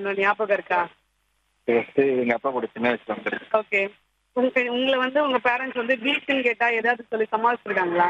வந்திருந்தோம் ஞாபகம் இருக்கா ஃபர்ஸ்ட் எங்க அப்பா கூட சின்ன வயசுல வந்துருக்கு ஓகே உங்க உங்களை வந்து உங்க பேரண்ட்ஸ் வந்து பீச்சுன்னு கேட்டா ஏதாவது சொல்லி சமாளிச்சிருக்காங்களா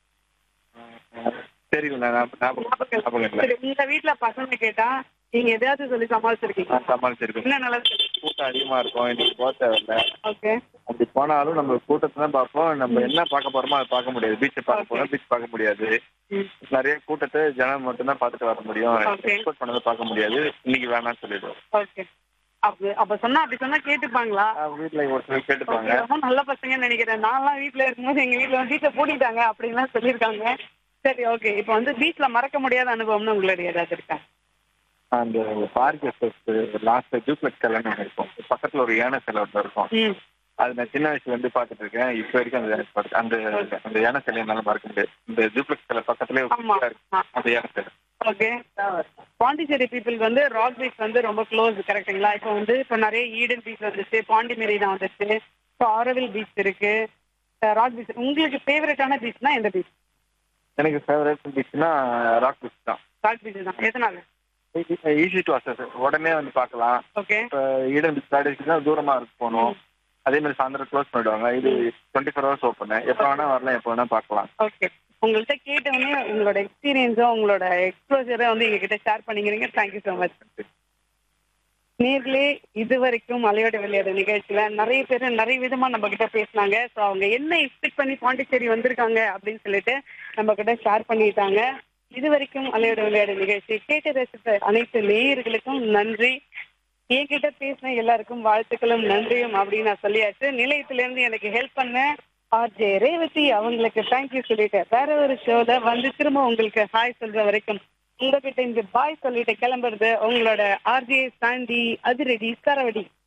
தெரியல நான் ஞாபகம் ஞாபகம் ஞாபகம் இல்லை சரி உங்க வீட்ல பசங்க கேட்டா நீங்க எதாவது சொல்லி சமாளிச்சிருக்கீங்க நான் சமாளிச்சிருக்கேன் என்ன நல்லது கூட்டம் அதிகமா இருக்கும் இன்னைக்கு போக தேவையில்ல ஓகே அப்படி போனாலும் நம்ம கூட்டத்தை தான் பார்ப்போம் நம்ம என்ன பார்க்க போறோமோ அதை பார்க்க முடியாது பீச்சை பார்க்க போறோம் பீச் பார்க்க முடியாது நிறைய கூட்டத்தை ஜனம் மட்டும் தான் பார்த்துட்டு வர முடியும் Okay. எக்ஸ்போர்ட் பண்ணதை பார்க்க முடியாது இன்னைக்கு வேணாம்னு சொல்லிடுவோம் ஓகே அப்ப அப்ப சொன்னா அப்படி சொன்னா கேட்டுப்பாங்களா நான் வீட்டுல ஒரு சிலர் கேட்டுப்பாங்க Okay, ரொம்ப நல்ல பசங்கன்னு நினைக்கிறேன் நான்லாம் வீட்ல இருக்கும்போது எங்க வீட்ல வந்து பீச்சை பூட்டிட்டாங்க அப்படின்லாம் சொல்லியிருக்காங்க சரி ஓகே இப்போ வந்து பீச்ல மறக்க முடியாத அனுபவம்னு உங்களுடைய ஏதாவது இருக்கா அந்த பார்க் லாஸ்ட் ஜூப்ளெக்ஸ் கல்யாணம் ஒன்று இருக்கும் பக்கத்துல ஒரு யானை சிலை ஒன்று இருக்கும் ம் அது நான் சின்ன வயசுல இருந்து பார்த்துட்டு இருக்கேன் இப்போ வரைக்கும் அந்த பார்த்து- அந்த அந்த யானை சிலை என்னால மறக்க முடியாது இந்த ஜூப்ளெக்ஸ் சிலை பக்கத்துலயே ஒரு ஆமா சிலை இருக்கு. அந்த யானை சிலை ஓகே பாண்டிச்சேரி பீப்புள் வந்து ராக் பீச் வந்து ரொம்ப க்ளோஸ் கரெக்ட்டுங்களா இப்போ வந்து இப்போ நிறைய ஈடன் பீச் வந்துச்சு பாண்டி மெரினா வந்துச்சு இப்போ ஆரவில் பீச் இருக்கு ராக் பீச் உங்களுக்கு ஃபேவரட்டான பீச்னா எந்த பீச் எனக்கு ஃபேவரட் பீச்னா ராக் பீச் தான் ராக் பீச் தான் எதனால ஈஸி டு அசஸ் உடனே வந்து பார்க்கலாம் ஓகே இப்போ ஈடன் பீச் ஸ்டாடிஸ்னா தூரமா இருக்கு போகணும் அதே மாதிரி சாயந்தரம் க்ளோஸ் பண்ணிடுவாங்க இது டுவெண்ட்டி ஃபோர் ஹவர்ஸ் ஓப்பன் எப்போ வேணா வரலாம் எப்போ வேணா பார்க்கலாம் ஓகே உங்கள்கிட்ட கேட்டவொடனே உங்களோட எக்ஸ்பீரியன்ஸும் உங்களோட எக்ஸ்போஜரை வந்து எங்ககிட்ட ஷேர் பண்ணிக்கிறீங்க தேங்க்யூ ஸோ மச் நேர்களே இது வரைக்கும் மலையோட விளையாடு நிகழ்ச்சியில நிறைய பேர் நிறைய விதமா நம்ம கிட்ட பேசினாங்க ஸோ அவங்க என்ன எக்ஸ்பெக்ட் பண்ணி பாண்டிச்சேரி வந்திருக்காங்க அப்படின்னு சொல்லிட்டு நம்ம கிட்ட ஷேர் பண்ணிட்டாங்க இது வரைக்கும் மலையோட விளையாடு நிகழ்ச்சி கேட்டு ரசித்த அனைத்து நேயர்களுக்கும் நன்றி என்கிட்ட பேசின எல்லாருக்கும் வாழ்த்துக்களும் நன்றியும் அப்படின்னு நான் சொல்லியாச்சு நிலையத்துல இருந்து எனக்கு ஹெல்ப் பண்ண ஆர்ஜே ரேவதி அவங்களுக்கு தேங்க்யூ சொல்லிட்டு வேற ஒரு ஷோல வந்து திரும்ப உங்களுக்கு ஹாய் சொல்ற வரைக்கும் உங்ககிட்ட இந்த பாய் சொல்லிட்டு கிளம்புறது உங்களோட ஆர்ஜே சாண்டி அதிரடி சரவடி